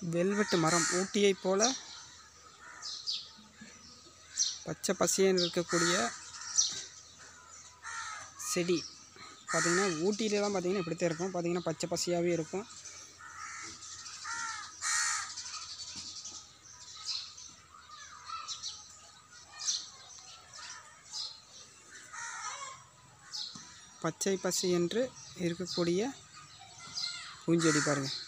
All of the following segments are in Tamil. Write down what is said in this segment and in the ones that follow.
வெல்வெட்டு மரம் ஊட்டியைப் போல பச்சை பசேன்னு இருக்கக்கூடிய செடி பார்த்தீங்கன்னா ஊட்டியிலலாம் பார்த்தீங்கன்னா இப்படி தான் இருக்கும் பார்த்தீங்கன்னா பச்சை பசையாகவே இருக்கும் பச்சை பசை என்று இருக்கக்கூடிய பூஞ்செடி பாருங்கள்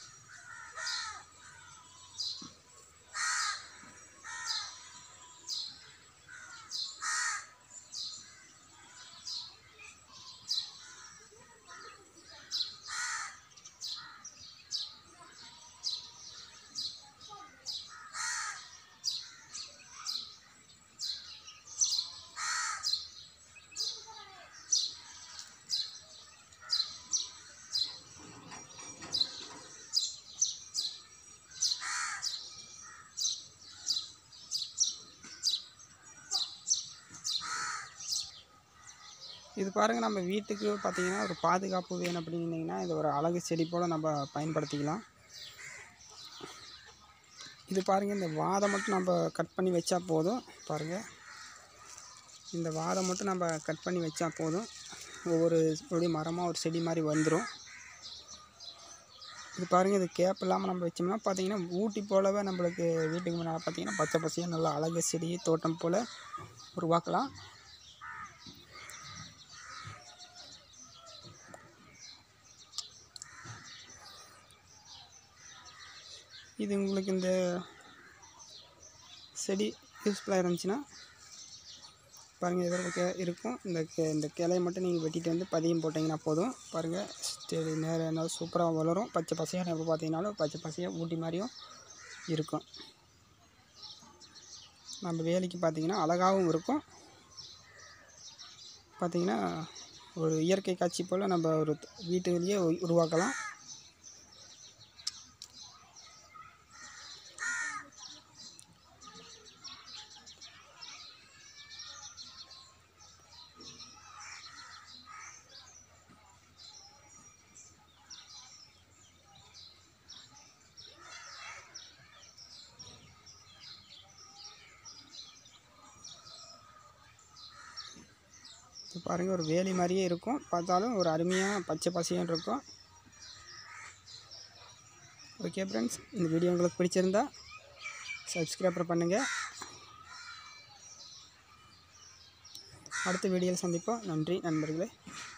இது பாருங்கள் நம்ம வீட்டுக்கு பார்த்தீங்கன்னா ஒரு பாதுகாப்பு வேணும் அப்படின்னீங்கன்னா இது ஒரு அழகு செடி போல் நம்ம பயன்படுத்திக்கலாம் இது பாருங்கள் இந்த வாதை மட்டும் நம்ம கட் பண்ணி வச்சா போதும் பாருங்கள் இந்த வாதை மட்டும் நம்ம கட் பண்ணி வச்சா போதும் ஒவ்வொரு அப்படியே மரமாக ஒரு செடி மாதிரி வந்துடும் இது பாருங்கள் இது கேப் இல்லாமல் நம்ம வச்சோம்னா பார்த்தீங்கன்னா ஊட்டி போலவே நம்மளுக்கு வீட்டுக்கு முன்னால் பார்த்தீங்கன்னா பச்சை பசையாக நல்லா அழகு செடி தோட்டம் போல் உருவாக்கலாம் இது உங்களுக்கு இந்த செடி யூஸ்ஃபுல்லாக இருந்துச்சுன்னா பாருங்கள் இதில் கே இருக்கும் இந்த கே இந்த கிளையை மட்டும் நீங்கள் வெட்டிட்டு வந்து பதியம் போட்டிங்கன்னா போதும் பாருங்கள் செடி நேரம் என்ன சூப்பராக வளரும் பச்சை பசையாக எப்போ பார்த்தீங்கன்னாலும் பச்சை பசையாக ஊட்டி மாதிரியும் இருக்கும் நம்ம வேலைக்கு பார்த்தீங்கன்னா அழகாகவும் இருக்கும் பார்த்தீங்கன்னா ஒரு இயற்கை காட்சி போல் நம்ம ஒரு வீட்டுலேயே உருவாக்கலாம் இது பாருங்கள் ஒரு வேலி மாதிரியே இருக்கும் பார்த்தாலும் ஒரு அருமையாக பச்சை பசையும் இருக்கும் ஓகே ஃப்ரெண்ட்ஸ் இந்த வீடியோ உங்களுக்கு பிடிச்சிருந்தா சப்ஸ்கிரைபர் பண்ணுங்கள் அடுத்த வீடியோவில் சந்திப்போம் நன்றி நண்பர்களே